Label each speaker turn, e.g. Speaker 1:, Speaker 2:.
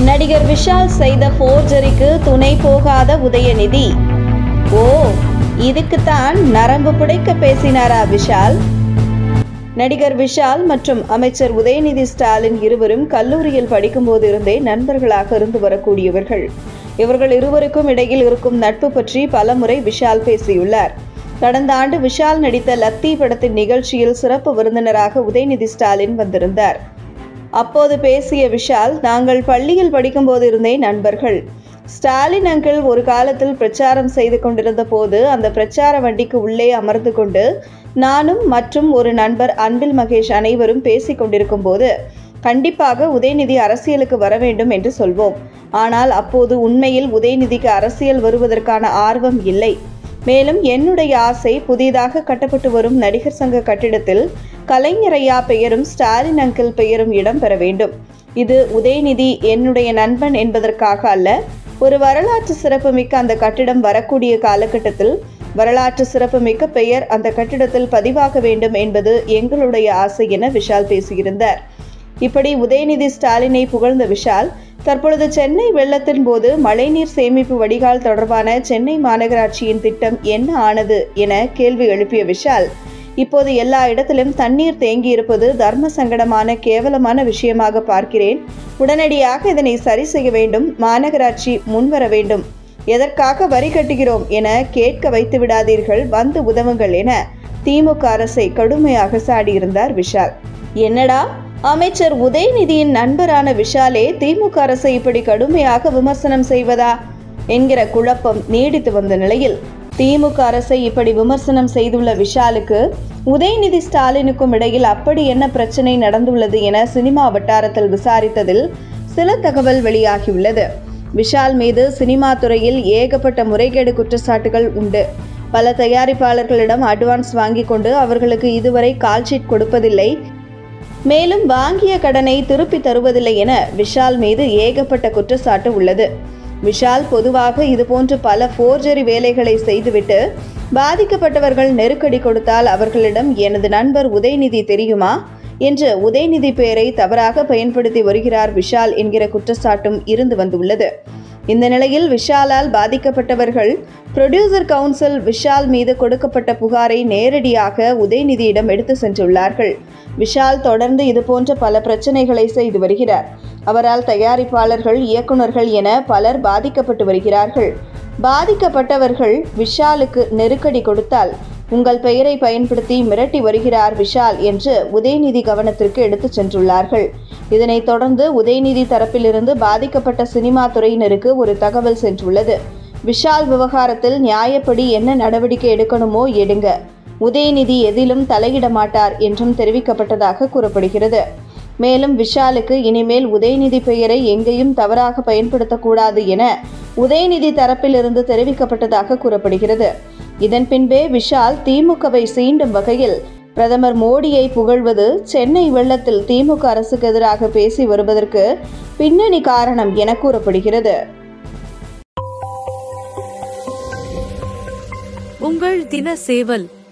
Speaker 1: நடிகர் விஷால் செய்த ஃபோர்ஜரிக்கு துணை போகாத உதயநிதி ஓ இதுக்குத்தான் நரம்பு புடைக்க பேசினாரா விஷால் நடிகர் விஷால் மற்றும் அமைச்சர் உதயநிதி ஸ்டாலின் இருவரும் கல்லூரியில் படிக்கும்போது இருந்தே நண்பர்களாக இருந்து வரக்கூடியவர்கள் இவர்கள் இருவருக்கும் இடையில் இருக்கும் நட்பு பற்றி பலமுறை விஷால் பேசியுள்ளார் கடந்த ஆண்டு விஷால் நடித்த லத்தி படத்தின் நிகழ்ச்சியில் சிறப்பு விருந்தினராக உதயநிதி ஸ்டாலின் வந்திருந்தார் அப்போது பேசிய விஷால் நாங்கள் பள்ளியில் படிக்கும்போது இருந்தே நண்பர்கள் ஸ்டாலின் அங்கிள் ஒரு காலத்தில் பிரச்சாரம் செய்து கொண்டிருந்த போது அந்த பிரச்சார வண்டிக்கு உள்ளே அமர்ந்து கொண்டு நானும் மற்றும் ஒரு நண்பர் அன்பில் மகேஷ் அனைவரும் பேசிக் கொண்டிருக்கும் போது கண்டிப்பாக உதயநிதி அரசியலுக்கு வர வேண்டும் என்று சொல்வோம் ஆனால் அப்போது உண்மையில் உதயநிதிக்கு அரசியல் வருவதற்கான ஆர்வம் இல்லை மேலும் என்னுடைய ஆசை புதிதாக கட்டப்பட்டு வரும் நடிகர் சங்க கட்டிடத்தில் கலைஞரையா பெயரும் ஸ்டாலின் அங்கிள் பெயரும் இடம்பெற வேண்டும் இது உதயநிதி என்னுடைய நண்பன் என்பதற்காக அல்ல ஒரு வரலாற்று சிறப்புமிக்க அந்த கட்டிடம் வரக்கூடிய காலகட்டத்தில் வரலாற்று சிறப்புமிக்க பெயர் அந்த கட்டிடத்தில் பதிவாக வேண்டும் என்பது எங்களுடைய ஆசை என விஷால் பேசியிருந்தார் இப்படி உதயநிதி ஸ்டாலினை புகழ்ந்த விஷால் தற்பொழுது சென்னை வெள்ளத்தின் போது மழைநீர் சேமிப்பு வடிகால் தொடர்பான சென்னை மாநகராட்சியின் திட்டம் என்ன ஆனது என கேள்வி எழுப்பிய விஷால் இப்போது எல்லா இடத்திலும் தண்ணீர் தேங்கி இருப்பது தர்ம சங்கடமான கேவலமான விஷயமாக பார்க்கிறேன் உடனடியாக இதனை சரி செய்ய வேண்டும் மாநகராட்சி முன்வர வேண்டும் எதற்காக வரி கட்டுகிறோம் என கேட்க வைத்து விடாதீர்கள் வந்து உதவுங்கள் என திமுக அரசை கடுமையாக சாடியிருந்தார் விஷால் என்னடா அமைச்சர் உதயநிதியின் நண்பரான விஷாலே திமுக அரசை இப்படி கடுமையாக விமர்சனம் செய்வதா என்கிற குழப்பம் நீடித்து வந்த நிலையில் திமுக அரசை இப்படி விமர்சனம் செய்துள்ள விஷாலுக்கு உதயநிதி ஸ்டாலினுக்கும் இடையில் அப்படி என்ன பிரச்சனை நடந்துள்ளது என சினிமா வட்டாரத்தில் விசாரித்ததில் சில தகவல் வெளியாகியுள்ளது விஷால் மீது சினிமா துறையில் ஏகப்பட்ட முறைகேடு குற்றச்சாட்டுகள் உண்டு பல தயாரிப்பாளர்களிடம் அட்வான்ஸ் வாங்கி கொண்டு அவர்களுக்கு இதுவரை கால்ஷீட் கொடுப்பதில்லை மேலும் வாங்கிய கடனை திருப்பி தருவதில்லை என விஷால் மீது ஏகப்பட்ட குற்றச்சாட்டு உள்ளது விஷால் பொதுவாக இதுபோன்று பல ஃபோர்ஜரி வேலைகளை செய்துவிட்டு பாதிக்கப்பட்டவர்கள் நெருக்கடி கொடுத்தால் அவர்களிடம் எனது நண்பர் உதயநிதி தெரியுமா என்று உதயநிதி பெயரை தவறாக பயன்படுத்தி வருகிறார் விஷால் என்கிற குற்றச்சாட்டும் இருந்து வந்துள்ளது இந்த நிலையில் விஷாலால் பாதிக்கப்பட்டவர்கள் புரொடியூசர் கவுன்சில் விஷால் மீது கொடுக்கப்பட்ட புகாரை நேரடியாக உதயநிதியிடம் எடுத்து சென்றுள்ளார்கள் விஷால் தொடர்ந்து இதுபோன்ற பல பிரச்சனைகளை செய்து வருகிறார் அவரால் தயாரிப்பாளர்கள் இயக்குநர்கள் என பலர் பாதிக்கப்பட்டு வருகிறார்கள் பாதிக்கப்பட்டவர்கள் விஷாலுக்கு நெருக்கடி கொடுத்தால் உங்கள் பெயரை பயன்படுத்தி மிரட்டி வருகிறார் விஷால் என்று உதயநிதி கவனத்திற்கு எடுத்துச் சென்றுள்ளார்கள் இதனைத் தொடர்ந்து உதயநிதி தரப்பிலிருந்து பாதிக்கப்பட்ட சினிமா துறையினருக்கு ஒரு தகவல் சென்றுள்ளது விஷால் விவகாரத்தில் நியாயப்படி என்ன நடவடிக்கை எடுக்கணுமோ எடுங்க உதயநிதி எதிலும் தலையிட மாட்டார் என்றும் தெரிவிக்கப்பட்டதாக கூறப்படுகிறது மேலும் விஷாலுக்கு இனிமேல் உதயநிதி பெயரை எங்கேயும் தவறாக பயன்படுத்தக்கூடாது என உதயநிதி தரப்பிலிருந்து தெரிவிக்கப்பட்டதாக கூறப்படுகிறது இதன் பின்பே விஷால் திமுகவை சீண்டும் வகையில் பிரதமர் மோடியை புகழ்வது சென்னை வெள்ளத்தில் திமுக அரசுக்கு எதிராக பேசி வருவதற்கு பின்னணி காரணம் என கூறப்படுகிறது
Speaker 2: உங்கள் தின சேவல்